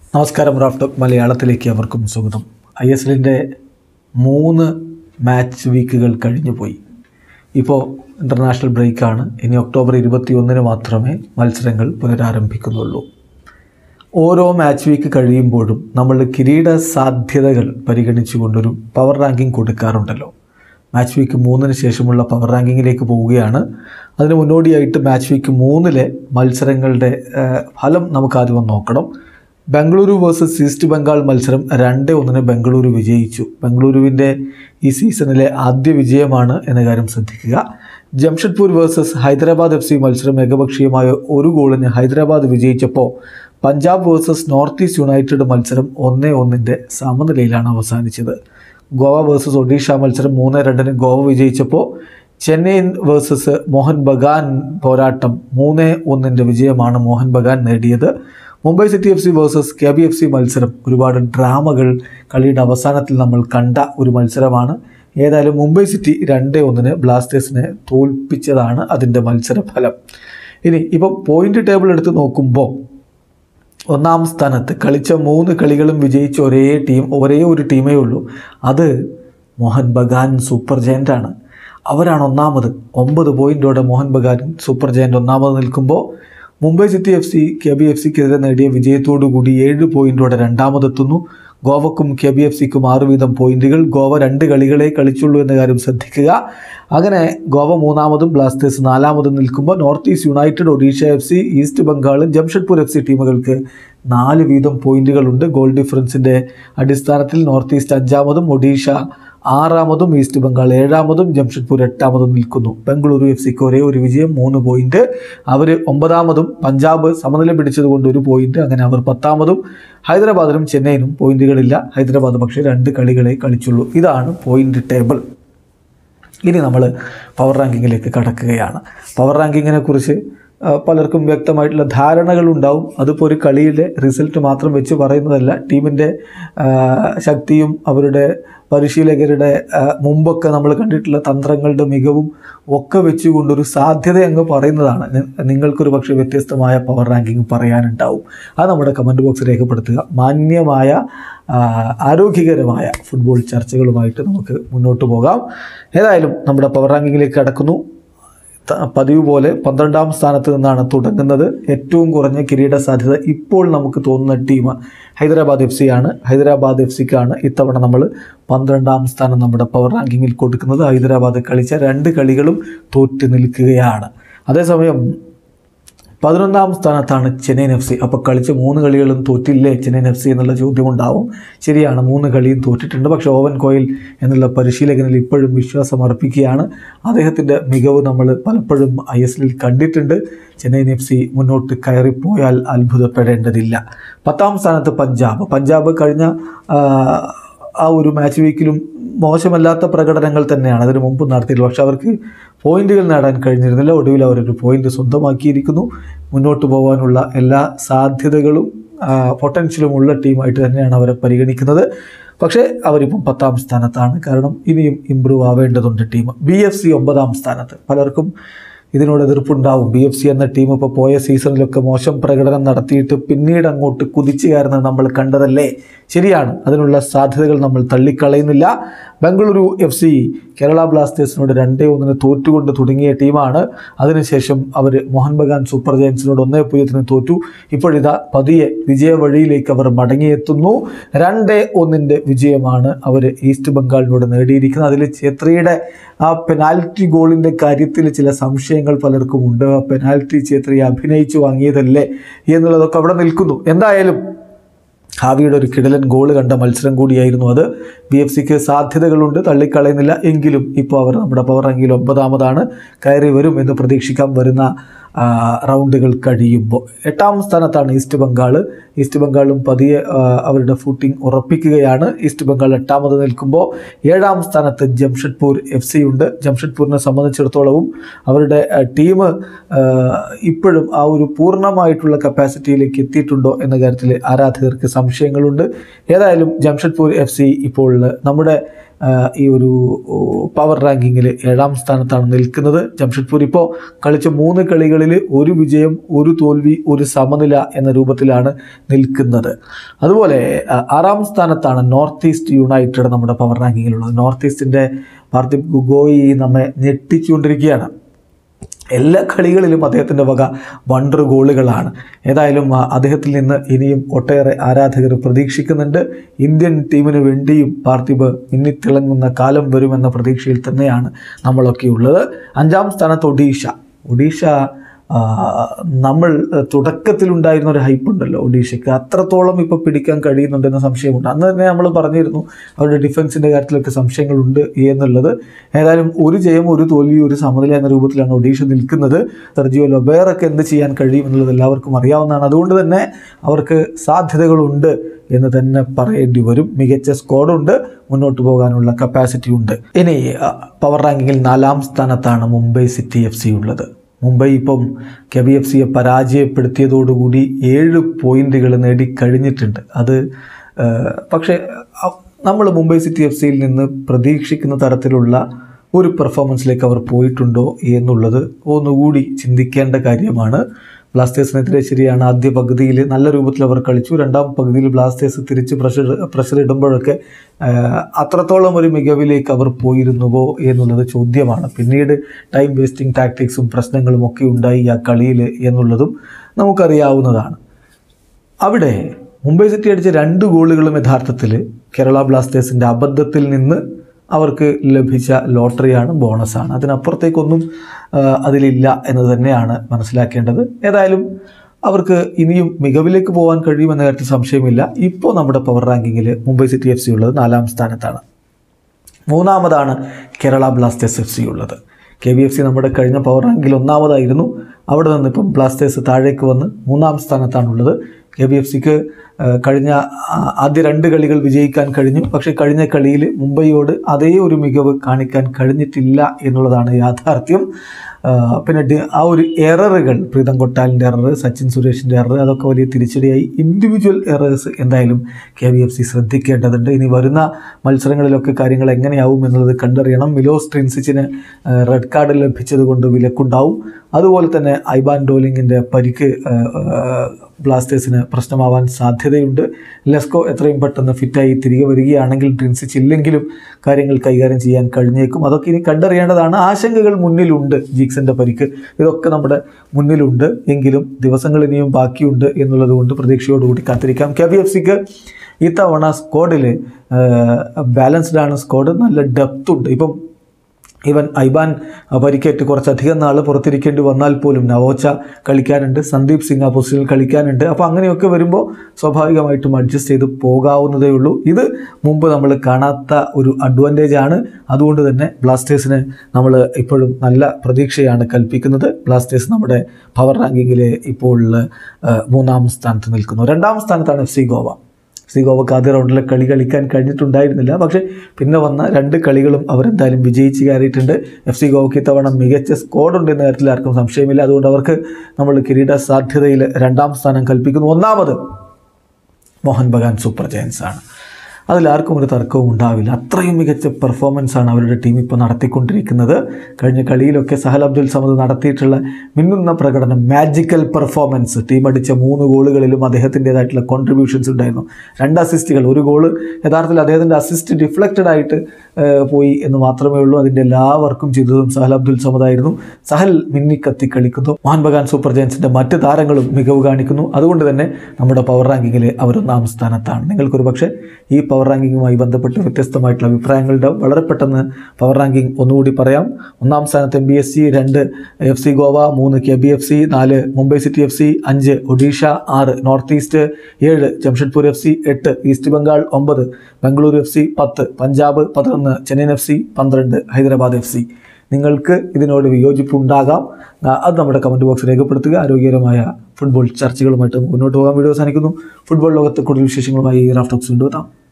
നമസ്കാരം Raf talk മലയാളത്തിലേക്ക് അവർക്കും സ്വാഗതം ഐ എസ് എല്ലിൻ്റെ മൂന്ന് മാച്ച് വീക്കുകൾ കഴിഞ്ഞു പോയി ഇപ്പോൾ ഇൻ്റർനാഷണൽ ബ്രേക്കാണ് ഇനി ഒക്ടോബർ ഇരുപത്തി ഒന്നിന് മാത്രമേ മത്സരങ്ങൾ പുനരാരംഭിക്കുന്നുള്ളൂ ഓരോ മാച്ച് വീക്ക് കഴിയുമ്പോഴും നമ്മൾ കിരീട സാധ്യതകൾ പരിഗണിച്ചുകൊണ്ടൊരു പവർ റാങ്കിങ് കൊടുക്കാറുണ്ടല്ലോ മാച്ച് വീക്ക് മൂന്നിന് ശേഷമുള്ള പവർ റാങ്കിങ്ങിലേക്ക് പോവുകയാണ് അതിന് മുന്നോടിയായിട്ട് മാച്ച് വീക്ക് മൂന്നിലെ മത്സരങ്ങളുടെ ആ, ഫലം നമുക്ക് ആദ്യം ഒന്ന് നോക്കണം ബംഗളൂരു വേഴ്സസ് ഈസ്റ്റ് ബംഗാൾ മത്സരം രണ്ട് ഒന്നിന് ബംഗളൂരു വിജയിച്ചു ബംഗളൂരുവിൻ്റെ ഈ സീസണിലെ ആദ്യ വിജയമാണ് എന്ന കാര്യം ശ്രദ്ധിക്കുക Jamshedpur versus Hyderabad F C മത്സരം ഏകപക്ഷീയമായ ഒരു ഗോളിന് ഹൈദരാബാദ് വിജയിച്ചപ്പോൾ Punjab versus North East United മത്സരം ഒന്നേ ഒന്നിൻ്റെ സമനിലയിലാണ് അവസാനിച്ചത് ഗോവ വേഴ്സസ് ഒഡീഷ മത്സരം മൂന്ന് രണ്ടിന് ഗോവ വിജയിച്ചപ്പോൾ ചെന്നൈയിൻ വേഴ്സസ് മോഹൻ ബഗാൻ പോരാട്ടം മൂന്ന് ഒന്നിൻ്റെ വിജയമാണ് മോഹൻ ബഗാൻ നേടിയത് Mumbai city F C versus K B F C മത്സരം ഒരുപാട് ഡ്രാമകൾ കളിയുടെ അവസാനത്തിൽ നമ്മൾ കണ്ട ഒരു മത്സരമാണ് ഏതായാലും മുംബൈ സിറ്റി രണ്ട് ഒന്നിന് ബ്ലാസ്റ്റേഴ്സിനെ തോൽപ്പിച്ചതാണ് അതിൻ്റെ മത്സരഫലം ഇനി ഇപ്പം പോയിന്റ് ടേബിൾ എടുത്ത് നോക്കുമ്പോൾ ഒന്നാം സ്ഥാനത്ത് കളിച്ച മൂന്ന് കളികളും വിജയിച്ച ഒരേ ടീം ഒരേ ഒരു ടീമേ ഉള്ളൂ അത് മോഹൻ ബഗാൻ സൂപ്പർ ജയൻ്റാണ് അവരാണ് ഒന്നാമത് ഒമ്പത് പോയിൻറ്റോടെ മോഹൻ ബഗാൻ സൂപ്പർ ജയൻ്റ് ഒന്നാമത് നിൽക്കുമ്പോൾ Mumbai city F C K B F സിക്കെതിരെ നേടിയ വിജയത്തോടു കൂടി ഏഴ് പോയിൻറ്റോടെ രണ്ടാമതെത്തുന്നു ഗോവക്കും കെ ബി എഫ് സിക്കും ആറ് വീതം പോയിന്റുകൾ ഗോവ രണ്ട് കളികളെ കളിച്ചുള്ളൂ എന്ന കാര്യം ശ്രദ്ധിക്കുക അങ്ങനെ ഗോവ മൂന്നാമതും ബ്ലാസ്റ്റേഴ്സ് നാലാമതും നിൽക്കുമ്പോൾ North East United Odisha F C East Bengal Jamshedpur F C ടീമുകൾക്ക് നാല് വീതം പോയിന്റുകളുണ്ട് ഗോൾ ഡിഫറൻസിൻ്റെ അടിസ്ഥാനത്തിൽ നോർത്ത് ഈസ്റ്റ് അഞ്ചാമതും ഒഡീഷ ആറാമതും ഈസ്റ്റ് ബംഗാൾ ഏഴാമതും ജംഷഡ്പൂർ എട്ടാമതും നിൽക്കുന്നു ബംഗളൂരു എഫ് സിക്ക് ഒരേ ഒരു വിജയം മൂന്ന് പോയിന്റ് അവർ ഒമ്പതാമതും പഞ്ചാബ് സമനില പിടിച്ചതുകൊണ്ട് ഒരു പോയിന്റ് അങ്ങനെ അവർ പത്താമതും ഹൈദരാബാദിനും ചെന്നൈയിനും പോയിന്റുകളില്ല ഹൈദരാബാദ് പക്ഷേ രണ്ട് കളികളെ കളിച്ചുള്ളൂ ഇതാണ് പോയിന്റ് ടേബിൾ ഇനി നമ്മൾ പവർ റാങ്കിങ്ങിലേക്ക് കടക്കുകയാണ് പവർ റാങ്കിങ്ങിനെ കുറിച്ച് ആ, പലർക്കും വ്യക്തമായിട്ടുള്ള ധാരണകൾ ഉണ്ടാവും അതിപ്പോൾ ഒരു കളിയിലെ റിസൾട്ട് മാത്രം വെച്ച് പറയുന്നതല്ല ടീമിൻ്റെ ആ, ശക്തിയും അവരുടെ പരിശീലകരുടെ ആ, മുമ്പൊക്കെ നമ്മൾ കണ്ടിട്ടുള്ള തന്ത്രങ്ങളുടെ മികവും ഒക്കെ വെച്ചുകൊണ്ടൊരു സാധ്യത അങ്ങ് പറയുന്നതാണ് നി- നിങ്ങൾക്കൊരു പക്ഷേ വ്യത്യസ്തമായ പവർ റാങ്കിങ് പറയാനുണ്ടാവും അത് നമ്മുടെ കമൻറ്റ് ബോക്സ് രേഖപ്പെടുത്തുക മാന്യമായ ആ, ആരോഗ്യകരമായ ഫുട്ബോൾ ചർച്ചകളുമായിട്ട് നമുക്ക് മുന്നോട്ട് പോകാം ഏതായാലും നമ്മുടെ പവർ റാങ്കിങ്ങിലേക്ക് കടക്കുന്നു ത- പതിവ് പോലെ പന്ത്രണ്ടാം സ്ഥാനത്ത് നിന്നാണ് തുടങ്ങുന്നത് ഏറ്റവും കുറഞ്ഞ കിരീട സാധ്യത ഇപ്പോൾ നമുക്ക് തോന്നുന്ന ടീം ഹൈദരാബാദ് എഫ് സി ആണ് ഹൈദരാബാദ് എഫ് സിക്കാണ് ഇത്തവണ നമ്മൾ പന്ത്രണ്ടാം സ്ഥാനം നമ്മുടെ പവർ റാങ്കിങ്ങിൽ കൊടുക്കുന്നത് ഹൈദരാബാദ് കളിച്ച രണ്ട് കളികളും തോറ്റ് നിൽക്കുകയാണ് അതേസമയം പതിനൊന്നാം സ്ഥാനത്താണ് ചെന്നൈയിൻ എഫ് സി അപ്പോൾ കളിച്ച മൂന്ന് കളികളും തോറ്റില്ലേ ചെന്നൈയിൻ എഫ് സി എന്നുള്ള ചോദ്യം ഉണ്ടാവും ശരിയാണ് മൂന്ന് കളിയും തോറ്റിട്ടുണ്ട് പക്ഷേ ഓവൻ കോയിൽ എന്നുള്ള പരിശീലകനിൽ ഇപ്പോഴും വിശ്വാസം അർപ്പിക്കുകയാണ് അദ്ദേഹത്തിൻ്റെ മികവ് നമ്മൾ പലപ്പോഴും ഐ എസ് എല്ലിൽ കണ്ടിട്ടുണ്ട് ചെന്നൈയിൻ എഫ് സി മുന്നോട്ട് കയറിപ്പോയാൽ അത്ഭുതപ്പെടേണ്ടതില്ല പത്താം സ്ഥാനത്ത് പഞ്ചാബ് പഞ്ചാബ് കഴിഞ്ഞ ആ, ആ ഒരു മാച്ച് വീക്കിലും മോശമല്ലാത്ത പ്രകടനങ്ങൾ തന്നെയാണ് അതിനു മുമ്പ് നടത്തിയത് പക്ഷെ അവർക്ക് പോയിന്റുകൾ നേടാൻ കഴിഞ്ഞിരുന്നില്ല ഒടുവിൽ അവരൊരു പോയിന്റ് സ്വന്തമാക്കിയിരിക്കുന്നു മുന്നോട്ട് പോകാനുള്ള എല്ലാ സാധ്യതകളും പൊട്ടൻഷ്യലും ഉള്ള ടീമായിട്ട് തന്നെയാണ് അവരെ പരിഗണിക്കുന്നത് പക്ഷേ അവരിപ്പം പത്താം സ്ഥാനത്താണ് കാരണം ഇനിയും ഇമ്പ്രൂവ് ആവേണ്ടതുണ്ട് ടീം ബി എഫ് സി ഒമ്പതാം സ്ഥാനത്ത് പലർക്കും ഇതിനോട് എതിർപ്പുണ്ടാവും ബി എഫ് സി എന്ന ടീം ഇപ്പോൾ പോയ സീസണിലൊക്കെ മോശം പ്രകടനം നടത്തിയിട്ട് പിന്നീട് അങ്ങോട്ട് കുതിച്ചു കയറുന്നത് നമ്മൾ കണ്ടതല്ലേ ശരിയാണ് അതിനുള്ള സാധ്യതകൾ നമ്മൾ തള്ളിക്കളയുന്നില്ല ബംഗളൂരു എഫ് സി കേരള ബ്ലാസ്റ്റേഴ്സിനോട് രണ്ടേ ഒന്നിന് തോറ്റുകൊണ്ട് തുടങ്ങിയ ടീമാണ് അതിനുശേഷം അവർ മോഹൻ ബഗാൻ സൂപ്പർ ജയൻസിനോട് ഒന്നേ പൂജ്യത്തിന് തോറ്റു ഇപ്പോഴിതാ പതിയെ വിജയ വഴിയിലേക്ക് അവർ മടങ്ങിയെത്തുന്നു രണ്ടേ ഒന്നിൻ്റെ വിജയമാണ് അവർ ഈസ്റ്റ് ബംഗാളിനോട് നേടിയിരിക്കുന്നത് അതിൽ ഛേത്രിയുടെ ആ പെനാൽറ്റി ഗോളിൻ്റെ കാര്യത്തിൽ ചില സംശയങ്ങൾ പലർക്കും ഉണ്ട് ആ പെനാൽറ്റി ഛേത്രി അഭിനയിച്ചു വാങ്ങിയതല്ലേ എന്നുള്ളതൊക്കെ അവിടെ നിൽക്കുന്നു എന്തായാലും ഹാവിയുടെ ഒരു കിടലൻ ഗോൾ കണ്ട മത്സരം കൂടിയായിരുന്നു അത് ബി എഫ് സിക്ക് സാധ്യതകളുണ്ട് തള്ളിക്കളയുന്നില്ല എങ്കിലും ഇപ്പോൾ അവർ നമ്മുടെ പവർ റാങ്കിൽ ഒമ്പതാമതാണ് കയറി വരും എന്ന് പ്രതീക്ഷിക്കാം വരുന്ന ആ, റൗണ്ടുകൾ കഴിയുമ്പോൾ എട്ടാം സ്ഥാനത്താണ് ഈസ്റ്റ് ബംഗാൾ ഈസ്റ്റ് ബംഗാളും പതിയെ ആ, അവരുടെ ഫൂട്ടിംഗ് ഉറപ്പിക്കുകയാണ് ഈസ്റ്റ് ബംഗാൾ എട്ടാമത് നിൽക്കുമ്പോൾ ഏഴാം സ്ഥാനത്ത് ജംഷഡ്പൂർ എഫ് സി ഉണ്ട് ജംഷഡ്പൂരിനെ സംബന്ധിച്ചിടത്തോളവും അവരുടെ ടീം ഇപ്പോഴും ആ ഒരു പൂർണ്ണമായിട്ടുള്ള കപ്പാസിറ്റിയിലേക്ക് എത്തിയിട്ടുണ്ടോ എന്ന കാര്യത്തിൽ ആരാധകർക്ക് സംശയങ്ങളുണ്ട് ഏതായാലും ജംഷഡ്പൂർ എഫ് സി ഇപ്പോൾ നമ്മുടെ ആ, ഈ ഒരു ഓ, പവർ റാങ്കിങ്ങിൽ ഏഴാം സ്ഥാനത്താണ് നിൽക്കുന്നത് ജംഷഡ്പൂർ ഇപ്പോൾ കളിച്ച മൂന്ന് കളികളിൽ ഒരു വിജയം ഒരു തോൽവി ഒരു സമനില എന്ന രൂപത്തിലാണ് നിൽക്കുന്നത് അതുപോലെ ആ, ആറാം സ്ഥാനത്താണ് നോർത്ത് ഈസ്റ്റ് യുണൈറ്റഡ് നമ്മുടെ പവർ റാങ്കിങ്ങിലുള്ളത് നോർത്ത് ഈസ്റ്റിൻ്റെ പാർത്ഥിബ് ഗുഗോയി നമ്മെ ഞെട്ടിച്ചുകൊണ്ടിരിക്കുകയാണ് എല്ലാ കളികളിലും അദ്ദേഹത്തിൻ്റെ വക വണ്ടർ ഗോളുകളാണ് ഏതായാലും ആ, അദ്ദേഹത്തിൽ നിന്ന് ഇനിയും ഒട്ടേറെ ആരാധകർ പ്രതീക്ഷിക്കുന്നുണ്ട് ഇന്ത്യൻ ടീമിന് വേണ്ടിയും പാർത്ഥിബ് മിന്നിത്തിളങ്ങുന്ന കാലം വരുമെന്ന പ്രതീക്ഷയിൽ തന്നെയാണ് നമ്മളൊക്കെ ഉള്ളത് അഞ്ചാം സ്ഥാനത്ത് ഒഡീഷ ഒഡീഷ ആ, നമ്മൾ തുടക്കത്തിലുണ്ടായിരുന്ന ഒരു ഹൈപ്പ് ഉണ്ടല്ലോ ഒഡീഷയ്ക്ക് അത്രത്തോളം ഇപ്പോൾ പിടിക്കാൻ കഴിയുന്നുണ്ടെന്ന സംശയമുണ്ട് അന്ന് തന്നെ നമ്മൾ പറഞ്ഞിരുന്നു അവരുടെ ഡിഫൻസിൻ്റെ കാര്യത്തിലൊക്കെ സംശയങ്ങളുണ്ട് എന്നുള്ളത് ഏതായാലും ഒരു ജയം ഒരു തോൽവി ഒരു സമനില എന്ന രൂപത്തിലാണ് ഒഡീഷ നിൽക്കുന്നത് സെർജിയോ ലൊബേറൊക്കെ എന്ത് ചെയ്യാൻ കഴിയും എന്നുള്ളത് എല്ലാവർക്കും അറിയാവുന്നതാണ് അതുകൊണ്ട് തന്നെ അവർക്ക് സാധ്യതകളുണ്ട് എന്ന് തന്നെ പറയേണ്ടി വരും മികച്ച സ്ക്വാഡുണ്ട് മുന്നോട്ട് പോകാനുള്ള കപ്പാസിറ്റി ഉണ്ട് ഇനി ആ, പവർ റാങ്കിങ്ങിൽ നാലാം സ്ഥാനത്താണ് മുംബൈ സിറ്റി എഫ് സി ഉള്ളത് മുംബൈ ഇപ്പം കെ ബി എഫ് സിയെ പരാജയപ്പെടുത്തിയതോടുകൂടി ഏഴ് പോയിന്റുകൾ നേടിക്കഴിഞ്ഞിട്ടുണ്ട് അത് ആ, പക്ഷേ നമ്മൾ മുംബൈ സിറ്റി എഫ് സിയിൽ നിന്ന് പ്രതീക്ഷിക്കുന്ന തരത്തിലുള്ള ഒരു പെർഫോമൻസിലേക്ക് അവർ പോയിട്ടുണ്ടോ എന്നുള്ളത് ഒന്നുകൂടി ചിന്തിക്കേണ്ട കാര്യമാണ് ബ്ലാസ്റ്റേഴ്സിനെതിരെ ശരിയാണ് ആദ്യ പകുതിയിൽ നല്ല രൂപത്തിൽ അവർ കളിച്ചു രണ്ടാം പകുതിയിൽ ബ്ലാസ്റ്റേഴ്സ് തിരിച്ച് പ്രഷർ പ്രഷർ ഇടുമ്പോഴൊക്കെ ആ, അത്രത്തോളം ഒരു മികവിലേക്ക് അവർ പോയിരുന്നുവോ എന്നുള്ളത് ചോദ്യമാണ് പിന്നീട് ടൈം വേസ്റ്റിംഗ് ടാക്ടിക്സും പ്രശ്നങ്ങളും ഒക്കെ ഉണ്ടായി ആ കളിയിൽ എന്നുള്ളതും നമുക്കറിയാവുന്നതാണ് അവിടെ മുംബൈ സിറ്റി അടിച്ച രണ്ട് ഗോളുകളും യഥാർത്ഥത്തിൽ കേരള ബ്ലാസ്റ്റേഴ്സിൻ്റെ അബദ്ധത്തിൽ നിന്ന് അവർക്ക് ലഭിച്ച ലോട്ടറിയാണ് ബോണസാണ് അതിനപ്പുറത്തേക്കൊന്നും ആ, അതിലില്ല എന്ന് തന്നെയാണ് മനസ്സിലാക്കേണ്ടത് ഏതായാലും അവർക്ക് ഇനിയും മികവിലേക്ക് പോകാൻ കഴിയുമെന്ന കാര്യത്തിൽ സംശയമില്ല ഇപ്പോൾ നമ്മുടെ പവർ റാങ്കിങ്ങിൽ മുംബൈ സിറ്റി എഫ് സി ഉള്ളത് നാലാം സ്ഥാനത്താണ് മൂന്നാമതാണ് കേരള ബ്ലാസ്റ്റേഴ്സ് എഫ് സി ഉള്ളത് കെ വി എഫ് സി നമ്മുടെ കഴിഞ്ഞ പവർ റാങ്കിൽ ഒന്നാമതായിരുന്നു അവിടെ നിന്ന് ഇപ്പം ബ്ലാസ്റ്റേഴ്സ് താഴേക്ക് വന്ന് മൂന്നാം സ്ഥാനത്താണുള്ളത് കെ ബി എഫ് സിക്ക് കഴിഞ്ഞ ആ, ആദ്യ രണ്ട് കളികൾ വിജയിക്കാൻ കഴിഞ്ഞു പക്ഷേ കഴിഞ്ഞ കളിയിൽ മുംബൈയോട് അതേ ഒരു മികവ് കാണിക്കാൻ കഴിഞ്ഞിട്ടില്ല എന്നുള്ളതാണ് യാഥാർത്ഥ്യം ആ, പിന്നെ ഡി- ആ ഒരു എററുകൾ പ്രീതം കൊട്ടാലിൻ്റെ എറർ സച്ചിൻ സുരേഷിൻ്റെ എറർ അതൊക്കെ വലിയ തിരിച്ചടിയായി ഇൻഡിവിജ്വൽ എറേഴ്സ് എന്തായാലും കെ വി എഫ് സി ശ്രദ്ധിക്കേണ്ടതുണ്ട് ഇനി വരുന്ന മത്സരങ്ങളിലൊക്കെ കാര്യങ്ങൾ എങ്ങനെയാവും എന്നുള്ളത് കണ്ടറിയണം മിലോസ് ട്രിൻസിച്ചിന് റെഡ് കാർഡ് ലഭിച്ചത് കൊണ്ട് വിലക്കുണ്ടാവും അതുപോലെ തന്നെ ഐബാൻ ഡോലിങ്ങിൻ്റെ പരിക്ക് ആ, ആ, ബ്ലാസ്റ്റേഴ്സിന് പ്രശ്നമാവാൻ സാധ്യതയുണ്ട് ലെസ്കോ എത്രയും പെട്ടെന്ന് ഫിറ്റായി തിരികെ വരികയാണെങ്കിൽ ട്രിൻസിച്ച് ഇല്ലെങ്കിലും കാര്യങ്ങൾ കൈകാര്യം ചെയ്യാൻ കഴിഞ്ഞേക്കും അതൊക്കെ ഇനി കണ്ടറിയേണ്ടതാണ് ആശങ്കകൾ മുന്നിലുണ്ട് ജീക്സിൻ്റെ പരിക്ക് ഇതൊക്കെ നമ്മുടെ മുന്നിലുണ്ട് എങ്കിലും ദിവസങ്ങൾ ഇനിയും ബാക്കിയുണ്ട് എന്നുള്ളത് കൊണ്ട് പ്രതീക്ഷയോടുകൂടി കാത്തിരിക്കാം കെ ബി എഫ് സിക്ക് ഇത്തവണ സ്ക്വാഡിൽ ബാലൻസ്ഡ് ആണ് സ്ക്വാഡ് നല്ല ഡെപ്ത് ഉണ്ട് ഇപ്പം ഇവൻ ഐബാൻ പരിക്കേറ്റ് കുറച്ചധികം നാൾ പുറത്തിരിക്കേണ്ടി വന്നാൽ പോലും നവോച്ച കളിക്കാനുണ്ട് സന്ദീപ് സിംഗ് ആ പൊസിഷനിൽ കളിക്കാനുണ്ട് അപ്പോൾ അങ്ങനെയൊക്കെ വരുമ്പോൾ സ്വാഭാവികമായിട്ടും അഡ്ജസ്റ്റ് ചെയ്ത് പോകാവുന്നതേ ഉള്ളൂ ഇത് മുമ്പ് നമ്മൾ കാണാത്ത ഒരു അഡ്വാൻറ്റേജ് ആണ് അതുകൊണ്ട് തന്നെ ബ്ലാസ്റ്റേഴ്സിന് നമ്മൾ ഇപ്പോഴും നല്ല പ്രതീക്ഷയാണ് കൽപ്പിക്കുന്നത് ബ്ലാസ്റ്റേഴ്സ് നമ്മുടെ പവർ റാങ്കിങ്ങിൽ ഇപ്പോൾ ആ, മൂന്നാം സ്ഥാനത്ത് നിൽക്കുന്നു രണ്ടാം സ്ഥാനത്താണ് എഫ് സി ഗോവ സി ഗോവക്ക് ആദ്യ റൗണ്ടിലെ കളി കളിക്കാൻ കഴിഞ്ഞിട്ടുണ്ടായിരുന്നില്ല പക്ഷേ പിന്നെ വന്ന രണ്ട് കളികളും അവരെന്തായാലും വിജയിച്ച് കയറിയിട്ടുണ്ട് എഫ് സി ഗോവയ്ക്ക് ഇത്തവണ മികച്ച സ്കോഡുണ്ട് എന്ന കാര്യത്തിൽ ആർക്കും സംശയമില്ല അതുകൊണ്ട് അവർക്ക് നമ്മൾ കിരീട സാധ്യതയിൽ രണ്ടാം സ്ഥാനം കൽപ്പിക്കുന്നു ഒന്നാമത് മോഹൻ ബഗാൻ സൂപ്പർ ജയൻസ് ആണ് അതിലാർക്കും ഒരു തർക്കവും ഉണ്ടാവില്ല അത്രയും മികച്ച പെർഫോമൻസ് ആണ് അവരുടെ ടീം ഇപ്പോൾ നടത്തിക്കൊണ്ടിരിക്കുന്നത് കഴിഞ്ഞ കളിയിലൊക്കെ സഹൽ അബ്ദുൽ സമദ് നടത്തിയിട്ടുള്ള മിന്നുന്ന പ്രകടനം മാജിക്കൽ പെർഫോമൻസ് ടീം അടിച്ച മൂന്ന് ഗോളുകളിലും അദ്ദേഹത്തിൻ്റെതായിട്ടുള്ള കോൺട്രിബ്യൂഷൻസ് ഉണ്ടായിരുന്നു രണ്ട് അസിസ്റ്റുകൾ ഒരു ഗോള് യഥാർത്ഥത്തിൽ അദ്ദേഹത്തിൻ്റെ അസിസ്റ്റ് ഡിഫ്ലക്റ്റഡ് ആയിട്ട് ഏഹ്, പോയി എന്ന് മാത്രമേ ഉള്ളൂ അതിൻ്റെ എല്ലാ വർക്കും ചെയ്തതും സഹൽ അബ്ദുൽ സമദ് ആയിരുന്നു സഹൽ മിന്നിക്കത്തി കളിക്കുന്നു മോഹൻ ബഗാൻ സൂപ്പർ ജയൻസിൻ്റെ മറ്റ് താരങ്ങളും മികവ് കാണിക്കുന്നു അതുകൊണ്ട് തന്നെ നമ്മുടെ പവർ റാങ്കിങ്ങിൽ അവർ ഒന്നാം സ്ഥാനത്താണ് നിങ്ങൾക്കൊരു പക്ഷേ ഈ പവർ റാങ്കിങ്ങുമായി ബന്ധപ്പെട്ട് വ്യത്യസ്തമായിട്ടുള്ള അഭിപ്രായങ്ങളുടെ വളരെ പെട്ടെന്ന് പവർ റാങ്കിങ് ഒന്നുകൂടി പറയാം ഒന്നാം സ്ഥാനത്ത് എം ബി എസ് സി രണ്ട് എഫ് സി ഗോവ മൂന്ന് കെ ബി എഫ് സി നാല് മുംബൈ സിറ്റി എഫ് സി അഞ്ച് ഒഡീഷ ആറ് നോർത്ത് ഈസ്റ്റ് ഏഴ് ജംഷഡ്പൂർ എഫ് സി എട്ട് ഈസ്റ്റ് ബംഗാൾ ഒമ്പത് ബംഗളൂരു എഫ് സി പത്ത് പഞ്ചാബ് പതിനൊന്ന് ചെന്നൈയിൻ എഫ് സി പന്ത്രണ്ട് ഹൈദരാബാദ് എഫ് സി നിങ്ങൾക്ക് ഇതിനോട് വിയോജിപ്പുണ്ടാകാം ആ, അത് നമ്മുടെ കമൻറ്റ് ബോക്സിൽ രേഖപ്പെടുത്തുക ആരോഗ്യകരമായ ഫുട്ബോൾ ചർച്ചകളുമായിട്ട് മുന്നോട്ട് പോകാൻ വീഡിയോ അവസാനിക്കുന്നു ഫുട്ബോൾ ലോകത്തെ കൂടുതൽ വിശേഷങ്ങളുമായി റാഫ്റ്റോക്സ് കൊണ്ടുവെത്താം